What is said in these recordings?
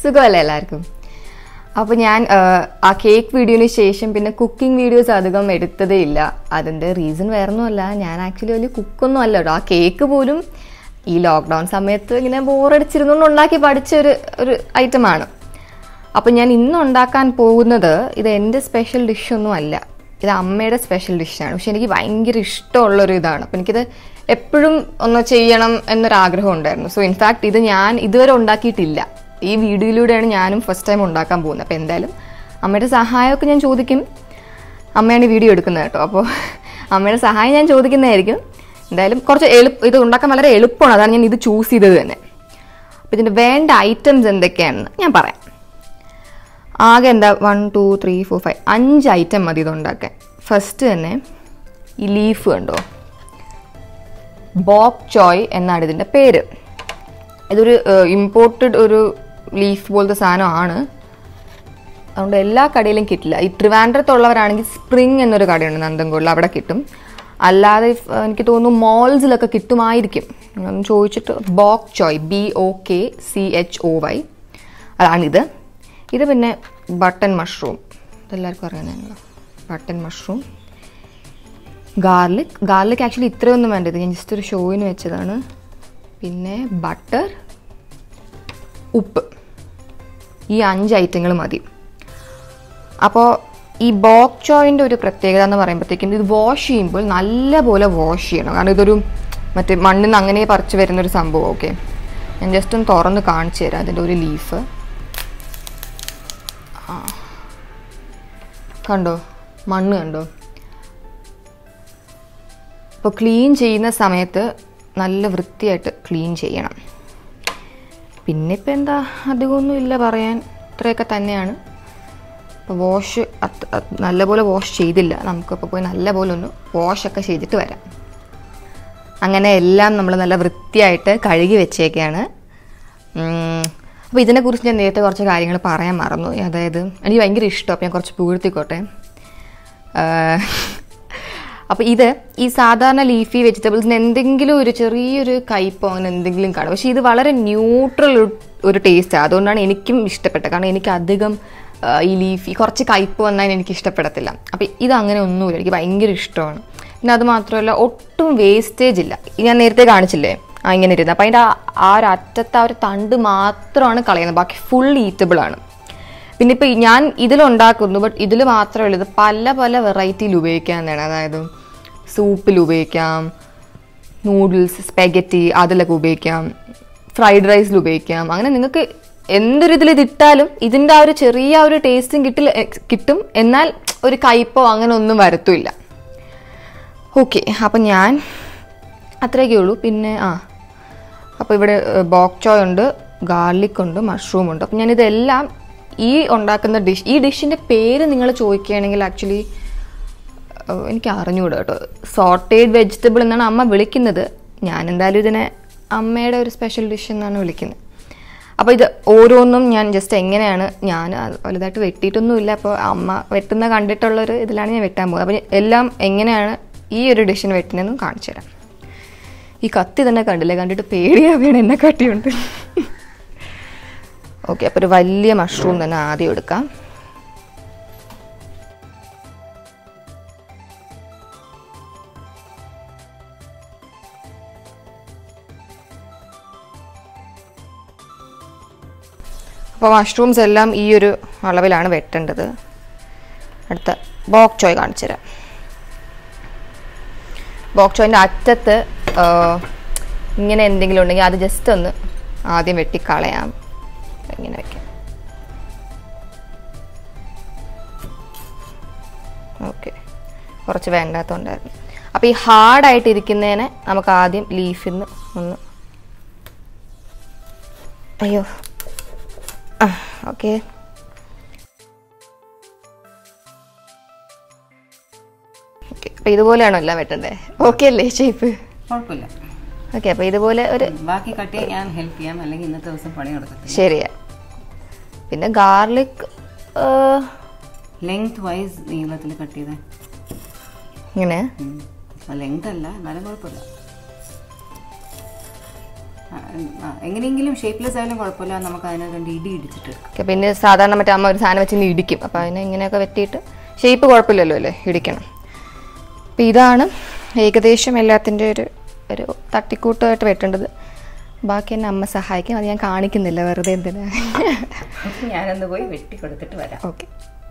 സുഖമല്ലേ എല്ലാവർക്കും അപ്പോൾ ഞാൻ ആ, ആ കേക്ക് വീഡിയോന് ശേഷം പിന്നെ കുക്കിംഗ് വീഡിയോസ് അധികം എടുത്തതേ ഇല്ല അതിൻ്റെ റീസൺ വേറൊന്നുമല്ല ഞാൻ ആക്ച്വലി വലിയ കുക്കൊന്നും അല്ല കേട്ടോ ആ കേക്ക് പോലും ഈ ലോക്ക്ഡൗൺ സമയത്ത് ഇങ്ങനെ ബോറടിച്ചിരുന്നുകൊണ്ട് ഉണ്ടാക്കി പഠിച്ച ഒരു ഒരു ഐറ്റമാണ് അപ്പം ഞാൻ ഇന്ന് ഉണ്ടാക്കാൻ പോകുന്നത് ഇത് എൻ്റെ സ്പെഷ്യൽ ഡിഷൊന്നും അല്ല ഇത് അമ്മയുടെ സ്പെഷ്യൽ ഡിഷാണ് പക്ഷെ എനിക്ക് ഭയങ്കര ഇഷ്ടമുള്ളൊരു ഇതാണ് അപ്പം എനിക്കിത് എപ്പോഴും ഒന്ന് ചെയ്യണം എന്നൊരാഗ്രഹം ഉണ്ടായിരുന്നു സോ ഇൻഫാക്ട് ഇത് ഞാൻ ഇതുവരെ ഉണ്ടാക്കിയിട്ടില്ല ഈ വീഡിയോയിലൂടെയാണ് ഞാനും ഫസ്റ്റ് ടൈം ഉണ്ടാക്കാൻ പോകുന്നത് അപ്പോൾ എന്തായാലും അമ്മയുടെ സഹായമൊക്കെ ഞാൻ ചോദിക്കും അമ്മയാണ് ഈ വീഡിയോ എടുക്കുന്നത് കേട്ടോ അപ്പോൾ അമ്മയുടെ സഹായം ഞാൻ ചോദിക്കുന്നതായിരിക്കും എന്തായാലും കുറച്ച് എളുപ്പം ഇത് ഉണ്ടാക്കാൻ വളരെ എളുപ്പമാണ് അതാണ് ഞാൻ ഇത് ചൂസ് ചെയ്തത് തന്നെ അപ്പോൾ ഇതിൻ്റെ വേണ്ട ഐറ്റംസ് എന്തൊക്കെയാണെന്ന് ഞാൻ പറയാം ആകെ എന്താ one two three four five അഞ്ച് ഐറ്റം മതി ഇത് ഉണ്ടാക്കാൻ ഫസ്റ്റ് തന്നെ ഈ ലീഫ് കണ്ടോ ബോക് ചോയ് എന്നാണ് ഇതിൻ്റെ പേര് ഇതൊരു ഇമ്പോർട്ടഡ് ഒരു ലീഫ് പോലത്തെ സാധനമാണ് അതുകൊണ്ട് എല്ലാ കടയിലും കിട്ടില്ല ഈ ട്രിവാൻഡ്രത്തുള്ളവരാണെങ്കിൽ സ്പ്രിങ് എന്നൊരു കടയുണ്ട് നന്ദൻകോളിൽ അവിടെ കിട്ടും അല്ലാതെ if, ഏഹ്, എനിക്ക് തോന്നുന്നു മോൾസിലൊക്കെ കിട്ടുമായിരിക്കും ഒന്ന് ചോദിച്ചിട്ട് bok choy B O K C H O Y അതാണിത് ഇത് പിന്നെ ബട്ടൺ മഷ്റൂം ഇതെല്ലാവർക്കും അറിയാവുന്നതാണല്ലോ button mushroom garlic garlic actually ഇത്രയൊന്നും വേണ്ട ഇത് ഞാൻ ജസ്റ്റ് ഒരു ഷോയിന് വെച്ചതാണ് പിന്നെ ബട്ടർ ഉപ്പ് ഈ അഞ്ച് ഐറ്റങ്ങൾ മതി അപ്പോൾ ഈ ബോക്ക് ചോയിൻ്റെ ഒരു പ്രത്യേകത എന്ന് പറയുമ്പോഴത്തേക്കും ഇത് വാഷ് ചെയ്യുമ്പോൾ നല്ലപോലെ വാഷ് ചെയ്യണം കാരണം ഇതൊരു മറ്റേ മണ്ണിൽ നിന്ന് അങ്ങനെ പറിച്ച് വരുന്നൊരു സംഭവം ഓക്കെ ഞാൻ ജസ്റ്റ് ഒന്ന് തുറന്ന് കാണിച്ചു തരാം അതിൻ്റെ ഒരു ലീഫ് കണ്ടോ മണ്ണ് കണ്ടോ അപ്പോൾ ക്ലീൻ ചെയ്യുന്ന സമയത്ത് നല്ല വൃത്തിയായിട്ട് ക്ലീൻ ചെയ്യണം പിന്നെ ഇപ്പം എന്താ അധികമൊന്നും ഇല്ല പറയാൻ ഇത്രയൊക്കെ തന്നെയാണ് അപ്പോൾ വാഷ് നല്ലപോലെ വാഷ് ചെയ്തില്ല നമുക്കപ്പോൾ പോയി നല്ലപോലെ ഒന്ന് വാഷൊക്കെ ചെയ്തിട്ട് വരാം അങ്ങനെ എല്ലാം നമ്മൾ നല്ല വൃത്തിയായിട്ട് കഴുകി വെച്ചേക്കാണ് അപ്പോൾ ഇതിനെക്കുറിച്ച് ഞാൻ നേരത്തെ കുറച്ച് കാര്യങ്ങൾ പറയാൻ മറന്നു അതായത് എനിക്ക് ഭയങ്കര ഇഷ്ടം അപ്പോൾ ഞാൻ കുറച്ച് പൂഴ്ത്തിക്കോട്ടെ അപ്പോൾ ഇത് ഈ സാധാരണ ലീഫി വെജിറ്റബിൾസിന് എന്തെങ്കിലും ഒരു ചെറിയൊരു കയ്പോ അങ്ങനെ എന്തെങ്കിലും കാണും പക്ഷേ ഇത് വളരെ ന്യൂട്രൽ ഒരു ടേസ്റ്റാണ് അതുകൊണ്ടാണ് എനിക്കും ഇഷ്ടപ്പെട്ടത് കാരണം എനിക്ക് അധികം ആ, ഈ ലീഫി കുറച്ച് കയ്പ് വന്നാൽ എനിക്ക് ഇഷ്ടപ്പെടത്തില്ല അപ്പോൾ ഇത് അങ്ങനെ ഒന്നുമില്ല എനിക്ക് ഭയങ്കര ഇഷ്ടമാണ് പിന്നെ അത് മാത്രമല്ല ഒട്ടും വേസ്റ്റേജ് ഇല്ല ഇത് ഞാൻ നേരത്തെ കാണിച്ചില്ലേ ആ ഇങ്ങനെ ഇരുന്ന് അപ്പോൾ അതിൻ്റെ ആ- ആ ഒരു അറ്റത്തെ ആ ഒരു തണ്ട് മാത്രമാണ് കളയുന്നത് ബാക്കി ഫുൾ ഈറ്റബിൾ ആണ് പിന്നെ ഇപ്പം ഞാൻ ഇതിലുണ്ടാക്കുന്നു ബട്ട് ഇതിൽ മാത്രമല്ല ഇത് പല പല വെറൈറ്റിയിൽ ഉപയോഗിക്കാവുന്നതാണ് അതായത് സൂപ്പിൽ ഉപയോഗിക്കാം നൂഡിൽസ് സ്പെഗറ്റി അതിലൊക്കെ ഉപയോഗിക്കാം ഫ്രൈഡ് റൈസിൽ ഉപയോഗിക്കാം അങ്ങനെ നിങ്ങൾക്ക് എന്തൊരു ഇതിൽ ഇതിട്ടാലും ഇതിൻ്റെ ആ ഒരു ചെറിയ ആ ഒരു ടേസ്റ്റും കിട്ടില്ല എ- കിട്ടും എന്നാൽ ഒരു കയ്പോ അങ്ങനെ ഒന്നും വരത്തുമില്ല ഓക്കെ അപ്പം ഞാൻ അത്രയൊക്കെ ഉള്ളൂ പിന്നെ ആ അപ്പോൾ ഇവിടെ ബോക് ചോയ് ഉണ്ട് ഗാർലിക് ഉണ്ട് മഷ്റൂം ഉണ്ട് അപ്പം ഞാനിതെല്ലാം ഈ ഉണ്ടാക്കുന്ന ഡിഷ് ഈ ഡിഷിൻ്റെ പേര് നിങ്ങൾ ചോദിക്കുകയാണെങ്കിൽ ആക്ച്വലി എനിക്ക് അറിഞ്ഞുകൂടാ കേട്ടോ സോർട്ടേഡ് വെജിറ്റബിൾ എന്നാണ് അമ്മ വിളിക്കുന്നത് ഞാൻ എന്തായാലും ഇതിനെ അമ്മയുടെ ഒരു സ്പെഷ്യൽ ഡിഷ് എന്നാണ് വിളിക്കുന്നത് അപ്പോൾ ഇത് ഓരോന്നും ഞാൻ ജസ്റ്റ് എങ്ങനെയാണ് ഞാൻ അത് വലുതായിട്ട് വെട്ടിയിട്ടൊന്നുമില്ല അപ്പോൾ അമ്മ വെട്ടുന്ന കണ്ടിട്ടുള്ളൊരു ഇതിലാണ് ഞാൻ വെട്ടാൻ പോകുന്നത് അപ്പോൾ എല്ലാം എങ്ങനെയാണ് ഈ ഒരു ഡിഷിന് വെട്ടുന്നതെന്നും കാണിച്ചു തരാം ഈ കത്തി തന്നെ കണ്ടില്ലേ കണ്ടിട്ട് പേടിയാവുകയാണ് എന്നെ കട്ടിയുണ്ട് ഓക്കെ അപ്പോൾ ഒരു വലിയ മഷ്റൂം തന്നെ ആദ്യം എടുക്കാം അപ്പോൾ മഷ്റൂംസ് എല്ലാം ഈ ഒരു അളവിലാണ് വെട്ടേണ്ടത് അടുത്ത ബോക് ചോയ് കാണിച്ചു തരാം ബോക് ചോയിൻ്റെ അറ്റത്ത് ആ, ഇങ്ങനെ എന്തെങ്കിലും ഉണ്ടെങ്കിൽ അത് ജസ്റ്റ് ഒന്ന് ആദ്യം വെട്ടിക്കളയാം ഇങ്ങനെ വെക്കാം ഓക്കെ കുറച്ച് വേണ്ടാത്തതുണ്ടായിരുന്നു അപ്പോൾ ഈ ഹാർഡായിട്ട് ഇരിക്കുന്നതിനെ നമുക്ക് ആദ്യം ലീഫിൽ നിന്ന് ഒന്ന് അയ്യോ ആ ഓക്കെ ഓക്കെ അപ്പോൾ ഇതുപോലെയാണോ എല്ലാം വെട്ടണ്ടേ ഓക്കെ അല്ലേ ഷേപ്പ് കുഴപ്പമില്ല ഓക്കെ അപ്പോൾ ഇതുപോലെ ഒരു ബാക്കി കട്ട് ചെയ്യാൻ ഞാൻ ഹെൽപ്പ് ചെയ്യാം അല്ലെങ്കിൽ ഇന്നത്തെ ദിവസം പണി കൊടുക്കത്തില്ല ശരിയാ പിന്നെ ഗാർലിക് ലെങ്ത് വൈസ് നീളത്തിൽ കട്ട് ചെയ്തേ ഇങ്ങനെ ലെങ്ത് അല്ല എന്നാലും കുഴപ്പമില്ല ആ, ആ, എങ്ങനെയെങ്കിലും ഷേപ്പ്ലെസ് ആയാലും കുഴപ്പമില്ല നമുക്ക് അതിനെ രണ്ട് ഇടി ഇടിച്ചിട്ടെടുക്കാം ഓക്കെ പിന്നെ സാധാരണ മറ്റേ അമ്മ ഒരു സാധനം വെച്ച് ഇങ്ങനെ ഇടിക്കും അപ്പോൾ അതിനെ ഇങ്ങനെയൊക്കെ വെട്ടിയിട്ട് ഷേപ്പ് കുഴപ്പമില്ലല്ലോ അല്ലേ ഇടിക്കണം അപ്പം ഇതാണ് ഏകദേശം എല്ലാത്തിൻ്റെ ഒരു ഒരു തട്ടിക്കൂട്ടായിട്ട് വെട്ടേണ്ടത് ബാക്കി എന്നെ അമ്മ സഹായിക്കും അത് ഞാൻ കാണിക്കുന്നില്ല വെറുതെ എന്തിനാ ഞാനൊന്ന് പോയി വെട്ടി കൊടുത്തിട്ട് വരാം ഓക്കെ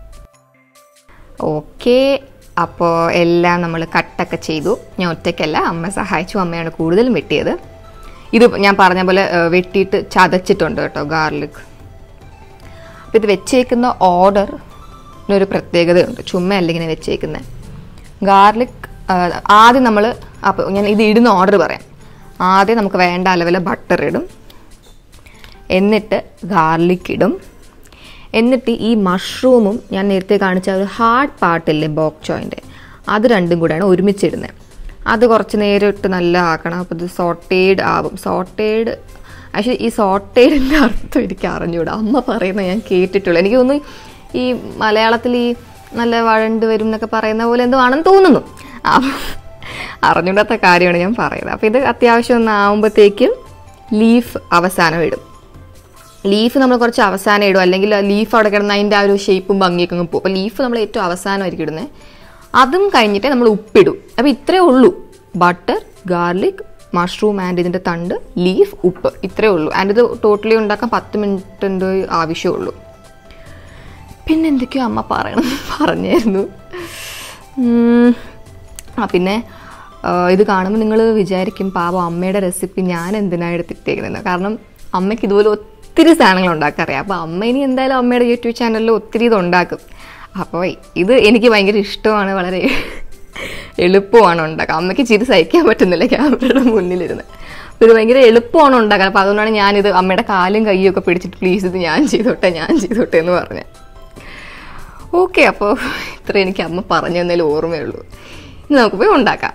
ഓക്കെ അപ്പോൾ എല്ലാം നമ്മൾ കട്ടൊക്കെ ചെയ്തു ഞാൻ ഒറ്റയ്ക്കല്ല അമ്മ സഹായിച്ചു അമ്മയാണ് കൂടുതലും വെട്ടിയത് ഇത് ഞാൻ പറഞ്ഞ പോലെ ഏഹ്, വെട്ടിയിട്ട് ചതച്ചിട്ടുണ്ട് കേട്ടോ ഗാർലിക് അപ്പോൾ ഇത് വെച്ചേക്കുന്ന ഓർഡറിനൊരു പ്രത്യേകതയുണ്ട് ചുമ്മയല്ല ഇങ്ങനെ വെച്ചേക്കുന്നത് ഗാർലിക് ആദ്യം നമ്മൾ അപ്പോൾ ഞാൻ ഇത് ഇടുന്ന ഓർഡർ പറയാം ആദ്യം നമുക്ക് വേണ്ട അളവിൽ ബട്ടർ ഇടും എന്നിട്ട് ഗാർലിക് ഇടും എന്നിട്ട് ഈ മഷ്റൂമും ഞാൻ നേരത്തെ കാണിച്ച ഒരു ഹാർഡ് പാർട്ടില്ലേ ബോക്ക് ചോയിൻ്റെ അത് രണ്ടും കൂടെയാണ് ഒരുമിച്ചിടുന്നത് അത് കുറച്ച് നേരം ഇട്ട് നല്ല ആക്കണം അപ്പോൾ ഇത് സോട്ടേഡ് ആവും സോട്ടേഡ് ആക്ച്വലി ഈ സോട്ടേഡിൻ്റെ അർത്ഥം എനിക്ക് അറിഞ്ഞൂടാ അമ്മ പറയുന്നത് ഞാൻ കേട്ടിട്ടുള്ളൂ എനിക്ക് തോന്നുന്നു ഈ മലയാളത്തിൽ ഈ നല്ല വഴണ്ട് വരും എന്നൊക്കെ പറയുന്ന പോലെ എന്തോ ആണെന്ന് തോന്നുന്നു അപ്പം അറിഞ്ഞൂടാത്ത കാര്യമാണ് ഞാൻ പറയുന്നത് അപ്പോൾ ഇത് അത്യാവശ്യം ഒന്ന് ആവുമ്പോഴത്തേക്കും ലീഫ് അവസാനം ഇടും ലീഫ് നമ്മൾ കുറച്ച് അവസാനം ഇടും അല്ലെങ്കിൽ ലീഫ് അവിടെ കിടന്ന് അതിൻ്റെ ആ ഒരു ഷേപ്പും ഭംഗിയൊക്കെ അങ്ങ് പോകും അപ്പോൾ ലീഫ് നമ്മൾ ഏറ്റവും അവസാനമായിരിക്കും ഇടുന്നത് അതും കഴിഞ്ഞിട്ട് നമ്മൾ ഉപ്പിടും അപ്പോൾ ഇത്രയേ ഉള്ളൂ ബട്ടർ ഗാർലിക് മഷ്റൂം ആൻഡ് ഇതിൻ്റെ തണ്ട് ലീഫ് ഉപ്പ് ഇത്രയേ ഉള്ളൂ ആൻഡ് ഇത് ടോട്ടലി ഉണ്ടാക്കാൻ പത്ത് മിനിറ്റിൻ്റെ ആവശ്യമുള്ളൂ പിന്നെ എന്തൊക്കെയോ അമ്മ പറയണം പറഞ്ഞായിരുന്നു ഉം. ആ പിന്നെ ആ, ഇത് കാണുമ്പോൾ നിങ്ങൾ വിചാരിക്കും പാവം അമ്മയുടെ റെസിപ്പി ഞാൻ എന്തിനാണ് എടുത്തിട്ടേക്കുന്നത് കാരണം അമ്മയ്ക്ക് ഇതുപോലെ ഒത്തിരി സാധനങ്ങൾ ഉണ്ടാക്കാൻ അറിയാം അപ്പോൾ അമ്മ ഇനി എന്തായാലും അമ്മയുടെ യൂട്യൂബ് ചാനലിൽ ഒത്തിരി ഇത് ഉണ്ടാക്കും അപ്പോൾ ഇത് എനിക്ക് ഭയങ്കര ഇഷ്ടമാണ് വളരെ എളുപ്പമാണ് ഉണ്ടാക്കാൻ അമ്മയ്ക്ക് ചിരി സഹിക്കാൻ പറ്റുന്നില്ല ക്യാമറയുടെ മുന്നിലിരുന്ന് അപ്പോൾ ഇത് ഭയങ്കര എളുപ്പമാണ് ഉണ്ടാക്കാൻ അപ്പോൾ അതുകൊണ്ടാണ് ഞാനിത് അമ്മയുടെ കാലും കൈയും ഒക്കെ പിടിച്ചിട്ട് പ്ലീസ് ഇത് ഞാൻ ചെയ്തോട്ടെ ഞാൻ ചെയ്തോട്ടെ എന്ന് പറഞ്ഞത് ഓക്കെ അപ്പോൾ ഇത്ര എനിക്ക് അമ്മ പറഞ്ഞു തന്നതിൽ ഓർമ്മയുള്ളൂ ഇനി നമുക്ക് പോയി ഉണ്ടാക്കാം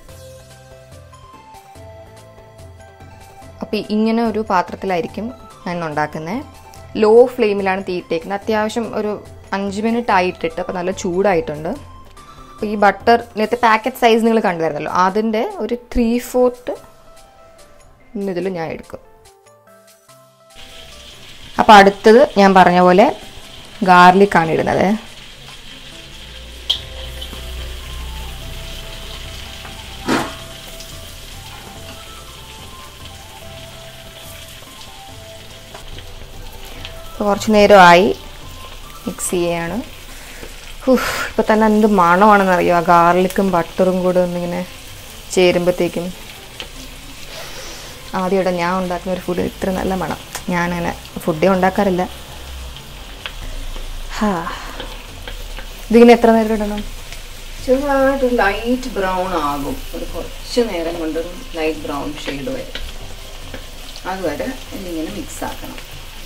അപ്പോൾ ഇങ്ങനെ ഒരു പാത്രത്തിലായിരിക്കും ഞാൻ ഉണ്ടാക്കുന്നത് ലോ ഫ്ലെയിമിലാണ് തീയിട്ടേക്കുന്നത് അത്യാവശ്യം ഒരു അഞ്ച് മിനിറ്റ് ആയിട്ടിട്ട് അപ്പോൾ നല്ല ചൂടായിട്ടുണ്ട് അപ്പോൾ ഈ ബട്ടർ നേരത്തെ പാക്കറ്റ് സൈസ് നിങ്ങൾ കണ്ടുവരുന്നല്ലോ അതിൻ്റെ ഒരു ത്രീ ഫോർത്ത് ഇതിൽ ഞാൻ എടുക്കും അപ്പോൾ അടുത്തത് ഞാൻ പറഞ്ഞ പോലെ ഗാർലിക്കാണ് ഇടുന്നത് ഇപ്പോൾ കുറച്ച് നേരമായി മിക്സ് ചെയ്യാണ് ഹുഫ് ഇപ്പോൾ തന്നെ എന്ത് മണമാണെന്ന് അറിയോ ആ ഗാർലിക്കും ബട്ടറും കൂടെ ഒന്നിങ്ങനെ ചേരുമ്പോഴത്തേക്കും ആദ്യമായിട്ട് ഞാൻ ഉണ്ടാക്കുന്ന ഒരു ഫുഡ് ഇത്ര നല്ല മണം ഞാനങ്ങനെ ഫുഡേ ഉണ്ടാക്കാറില്ല ഹാ ഇതിങ്ങനെ എത്ര നേരം ഇടണം ചെറുതായിട്ട് ലൈറ്റ് ബ്രൗൺ ആകും ഒരു കുറച്ച് നേരം കൊണ്ട് ലൈറ്റ് ബ്രൗൺ ഷെയ്ഡ് വരും അതുവരെ ഇതിങ്ങനെ മിക്സ് ആക്കണം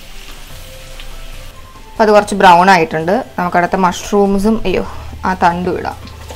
അപ്പോൾ അത് കുറച്ച് ബ്രൗൺ ആയിട്ടുണ്ട് നമുക്കടുത്ത മഷ്റൂംസും അയ്യോ ആ തണ്ടും ഇടാം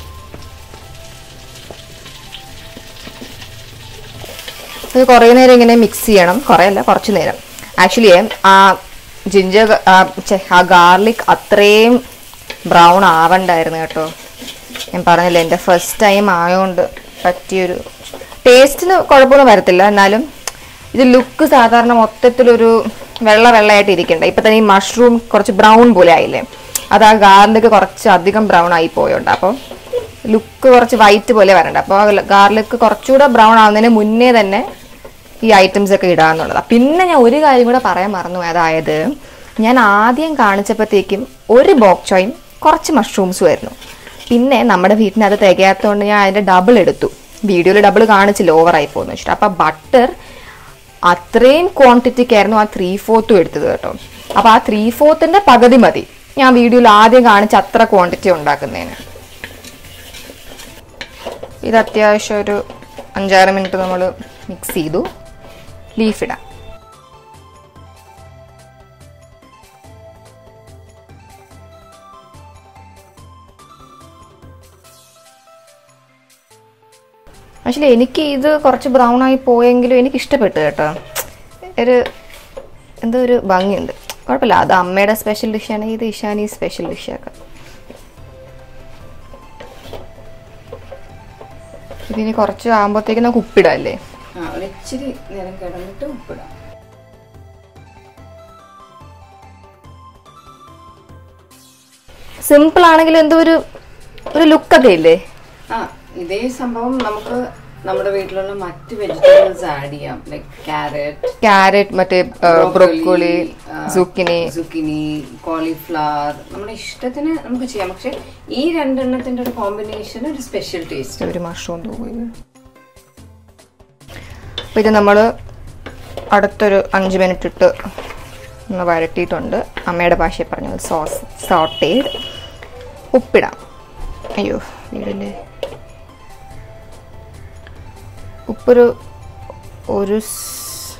ഇത് കുറേ നേരം ഇങ്ങനെ മിക്സ് ചെയ്യണം കുറേ അല്ല കുറച്ച് നേരം ആക്ച്വലി ആ ജിഞ്ചർ ആ ഗാർലിക് അത്രയും ബ്രൗൺ ആവണ്ടായിരുന്നു കേട്ടോ ഞാൻ പറഞ്ഞില്ല എൻ്റെ ഫസ്റ്റ് ടൈം ആയതുകൊണ്ട് പറ്റിയൊരു ടേസ്റ്റിന് കുഴപ്പമൊന്നും വരത്തില്ല എന്നാലും ഇത് ലുക്ക് സാധാരണ മൊത്തത്തിലൊരു വെള്ള വെള്ളയായിട്ട് ഇരിക്കണ്ട ഇപ്പം തന്നെ ഈ മഷ്റൂം കുറച്ച് ബ്രൗൺ പോലെ ആയില്ലേ അത് ആ ഗാർലിക് കുറച്ച് അധികം ബ്രൗൺ ആയി പോയുണ്ട് അപ്പോൾ ലുക്ക് കുറച്ച് വൈറ്റ് പോലെ വരണ്ട അപ്പോൾ ഗാർലിക് കുറച്ചുകൂടെ ബ്രൗൺ ആവുന്നതിന് മുന്നേ തന്നെ ഈ ഐറ്റംസ് ഒക്കെ ഇടാന്നുള്ളത് പിന്നെ ഞാൻ ഒരു കാര്യം കൂടെ പറയാൻ മറന്നു അതായത് ഞാൻ ആദ്യം കാണിച്ചപ്പോഴത്തേക്കും ഒരു ബോക്ചോയും കുറച്ച് മഷ്റൂംസും ആയിരുന്നു പിന്നെ നമ്മുടെ വീട്ടിന് അത് തികയാത്തതുകൊണ്ട് ഞാൻ അതിൻ്റെ ഡബിൾ എടുത്തു വീഡിയോയിൽ ഡബിൾ കാണിച്ചില്ല ഓവറായി പോകുന്നു വെച്ചിട്ട് അപ്പം ബട്ടർ അത്രയും ക്വാണ്ടിറ്റിക്കായിരുന്നു ആ ത്രീ ഫോർത്തും എടുത്തത് കേട്ടോ അപ്പോൾ ആ ത്രീ ഫോർത്തിൻ്റെ പകുതി മതി ഞാൻ വീഡിയോയിൽ ആദ്യം കാണിച്ച അത്ര ക്വാണ്ടിറ്റി ഉണ്ടാക്കുന്നതിന് ഇത് അത്യാവശ്യം ഒരു അഞ്ചാറ് മിനിറ്റ് നമ്മൾ മിക്സ് ചെയ്തു ലീഫ് ഇടാം ആക്ച്വലി എനിക്ക് ഇത് കുറച്ച് ബ്രൗൺ ആയി പോയെങ്കിലും എനിക്ക് ഇഷ്ടപ്പെട്ടു കേട്ടോ ഒരു എന്തോ ഒരു ഭംഗിയുണ്ട് കുഴപ്പമില്ല അത് അമ്മയുടെ സ്പെഷ്യൽ ഡിഷാണ് ഇത് ഇഷാനി സ്പെഷ്യൽ ഡിഷാക്കാം ഇതിനി കുറച്ച് ആകുമ്പോഴത്തേക്ക് നമുക്ക് ഉപ്പിടാം അല്ലേ ആ ഒരു ഇച്ചിരി നേരം കിടന്നിട്ട് ഉപ്പിടാം സിമ്പിൾ ആണെങ്കിലും എന്തോ ഒരു ഒരു ലുക്കൊക്കെ ഇല്ലേ ആ ഇതേ സംഭവം നമുക്ക് നമ്മുടെ വീട്ടിലുള്ള മറ്റ് വെജിറ്റബിൾസ് ആഡ് ചെയ്യാം ലൈക്ക് ക്യാരറ്റ് ക്യാരറ്റ് മറ്റേ ബ്രൊക്കോളി സുക്കിനി സുക്കിനി കോളിഫ്ലവർ നമ്മുടെ ഇഷ്ടത്തിന് നമുക്ക് ചെയ്യാം പക്ഷെ ഈ രണ്ടെണ്ണത്തിന്റെ ഒരു കോമ്പിനേഷൻ ഒരു സ്പെഷ്യൽ ടേസ്റ്റ് ഒരു മഷ്റൂം തോന്നുന്നു അപ്പൊ ഇത് നമ്മൾ അടുത്തൊരു അഞ്ച് മിനിറ്റ് ഇട്ട് ഒന്ന് വരട്ടിയിട്ടുണ്ട് അമ്മയുടെ ഭാഷയിൽ പറഞ്ഞത് സോസ് സോട്ടേഡ് ഉപ്പിടാം അയ്യോ വീടിൻ്റെ ഉപ്പൊരു ഒരു സ്-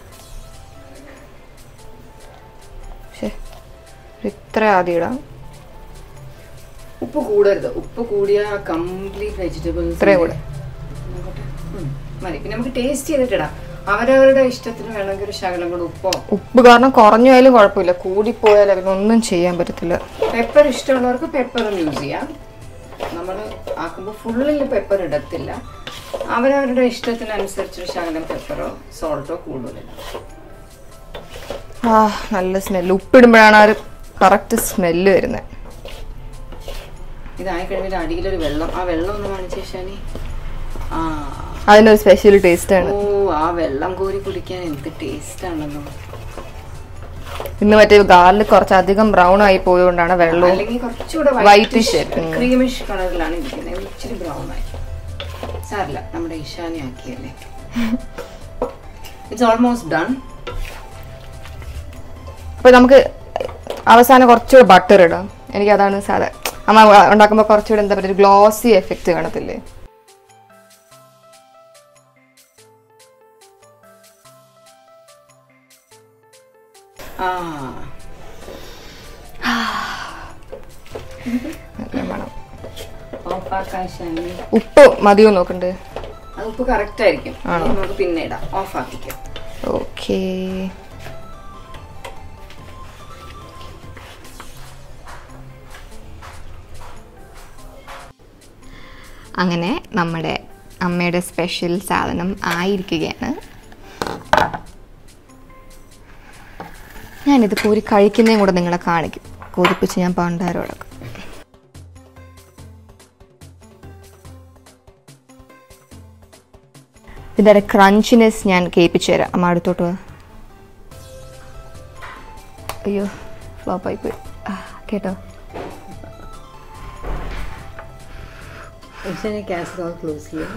ശ്ശെ, ഒരു ഇത്ര ആദ്യം ഇടാം ഉപ്പ് കൂടരുത് ഉപ്പ് കൂടിയ കംപ്ലീറ്റ് വെജിറ്റബിൾസ് ഇത്രയും കൂടെ മതി പിന്നെ നമുക്ക് ടേസ്റ്റ് ചെയ്തിട്ടിടാം അവരവരുടെ ഇഷ്ടത്തിന് വേണമെങ്കിൽ ഒരു ശകലം കൂടെ ഉപ്പോ ഉപ്പ് കാരണം കുറഞ്ഞു പോയാലും കുഴപ്പമില്ല കൂടിപ്പോയാലും അതിനൊന്നും ചെയ്യാൻ പറ്റത്തില്ല പെപ്പർ ഇഷ്ടമുള്ളവർക്ക് പെപ്പറും യൂസ് ചെയ്യാം നമ്മൾ ആക്കുമ്പോൾ ഫുള്ളിൽ പെപ്പർ ഇടത്തില്ല അവരവരുടെ ഇഷ്ടത്തിനനുസരിച്ചൊരു ശകലം പെപ്പറോ സോൾട്ടോ കൂടുതലില്ല ആ നല്ല സ്മെല്ല് ഉപ്പിടുമ്പോഴാണ് ആ ഒരു കറക്റ്റ് സ്മെല്ല് വരുന്നത് ഇതായി കഴിഞ്ഞിട്ട് അടിയിലൊരു വെള്ളം ആ വെള്ളം ഒന്ന് കാണിച്ചു ശനി ആ അതിനൊരു സ്പെഷ്യൽ ടേസ്റ്റ് ആണ് ഓ ആ വെള്ളം കോരി കുടിക്കാൻ എന്ത് ടേസ്റ്റ് ആണല്ലോ ഇന്ന് മറ്റേ ഗാർലിക് കുറച്ചധികം ബ്രൗൺ ആയി പോയതുകൊണ്ടാണ് വെള്ളവും അല്ലെങ്കിൽ കുറച്ചുകൂടെ Whitish, ഉം. ക്രീമിഷ് കളറിലാണ് ഇരിക്കുന്നത് ഇച്ചിരി ബ്രൗൺ ആയി സാറില്ല നമ്മുടെ ഇഷാനി ആക്കിയല്ലേ ഇറ്റ്സ് ഓൾമോസ്റ്റ് ഡൺ അപ്പൊ നമുക്ക് അവസാനം കുറച്ചുകൂടെ ബട്ടർ ഇടാം എനിക്ക് അതാണ് സാധാ അമ്മ ഉണ്ടാക്കുമ്പോൾ കുറച്ചുകൂടെ എന്താ പറയുക ഗ്ലോസി എഫക്റ്റ് കാണത്തില്ലേ ആ നല്ല മണം ഓഫാക്കാൻ ഷാനി ഉപ്പ് മതിയോ നോക്കണ്ട് അത് ഉപ്പ് കറക്റ്റ് ആയിരിക്കും ഇനി നമുക്ക് പിന്നെ ഇടാം ഓഫ് ആക്കിക്കാം ഓക്കേ അങ്ങനെ നമ്മുടെ അമ്മയുടെ സ്പെഷ്യൽ സാധനം ആയിരിക്കുകയാണ് ഞാനിത് കോരി കഴിക്കുന്നതും കൂടെ നിങ്ങളെ കാണിക്കും കൊതിപ്പിച്ച് ഞാൻ പണ്ടാരോടൊക്കെ ഇതിൻ്റെ ക്രഞ്ചിനെസ് ഞാൻ കേൾപ്പിച്ചു തരാം അമ്മ അടുത്തോട്ട് വാ അയ്യോ ഫ്ലോപ്പായി പോയി ആ, കേട്ടോ ഇഷാനി കാസറോൾ ക്ലോസ് ചെയ്യാം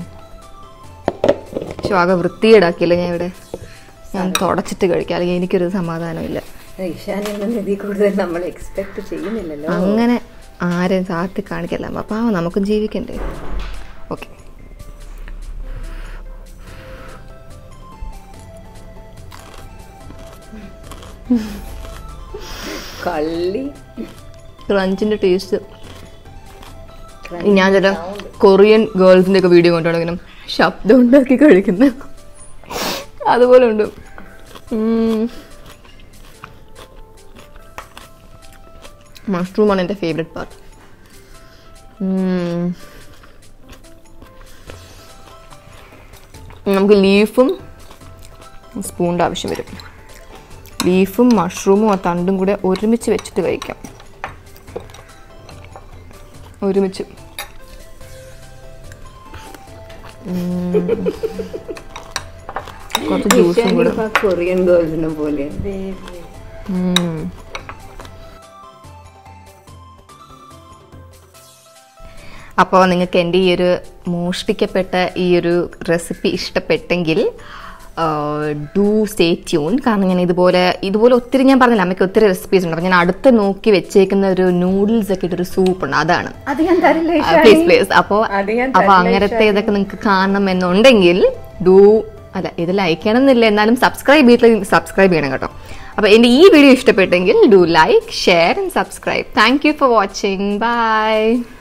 പക്ഷെ ആകെ വൃത്തികേടാക്കിയില്ല ഞാൻ ഇവിടെ ഞാൻ തുടച്ചിട്ട് കഴിക്കാം അല്ലെങ്കിൽ എനിക്കൊരു സമാധാനമില്ല ഇഷാനിൽ നിന്ന് ഇതിൽ കൂടുതൽ നമ്മൾ എക്സ്പെക്ട് ചെയ്യുന്നില്ലല്ലോ അങ്ങനെ ആരെയും താത്തി കാണിക്കല്ല അമ്മ പാവം നമുക്കും ജീവിക്കണ്ടേ ഓക്കെ കള്ളി ക്രഞ്ചിൻ്റെ ടേസ്റ്റ് ഞാൻ ചില കൊറിയൻ ഗേൾസിൻ്റെ ഒക്കെ വീഡിയോ കൊണ്ടാണെങ്കിലും ശബ്ദം ഉണ്ടാക്കി കഴിക്കുന്നത് അതുപോലെ ഉണ്ട് മഷ്റൂമാണ് എൻ്റെ ഫേവറേറ്റ് പാർട്ട് നമുക്ക് ലീഫും സ്പൂണിൻ്റെ ആവശ്യം വരും ലീഫും മഷ്റൂമും ആ തണ്ടും കൂടെ ഒരുമിച്ച് വെച്ചിട്ട് കഴിക്കാം ഒരുമിച്ച് കുറച്ച് ജ്യൂസും കൂടെ കൊറിയൻ ഗേൾസിനെ പോലെ അപ്പോൾ നിങ്ങൾക്ക് എൻ്റെ ഈ ഒരു മോഷ്ടിക്കപ്പെട്ട ഈ ഒരു റെസിപ്പി ഇഷ്ടപ്പെട്ടെങ്കിൽ ഡു സ്റ്റേ ട്യൂൺ കാരണം ഞാൻ ഇതുപോലെ ഇതുപോലെ ഒത്തിരി ഞാൻ പറഞ്ഞില്ല അമ്മയ്ക്ക് ഒത്തിരി റെസിപ്പീസ് ഉണ്ട് അപ്പോൾ ഞാൻ അടുത്ത് നോക്കി വെച്ചേക്കുന്ന ഒരു നൂഡിൽസ് ഒക്കെ ഇട്ടൊരു സൂപ്പ് ഉണ്ട് അതാണ് അത് ഞാൻ തരില്ല പ്ലീസ് പ്ലീസ് അപ്പോൾ അത് ഞാൻ അപ്പോൾ അങ്ങനത്തെ ഇതൊക്കെ നിങ്ങൾക്ക് കാണണം എന്നുണ്ടെങ്കിൽ ഡു അല്ല ഇത് ലൈക്ക് ചെയ്യണമെന്നില്ല എന്നാലും സബ്സ്ക്രൈബ് ചെയ്തിട്ട് സബ്സ്ക്രൈബ് ചെയ്യണം കേട്ടോ അപ്പോൾ എൻ്റെ ഈ വീഡിയോ ഇഷ്ടപ്പെട്ടെങ്കിൽ do like share and subscribe thank you for watching by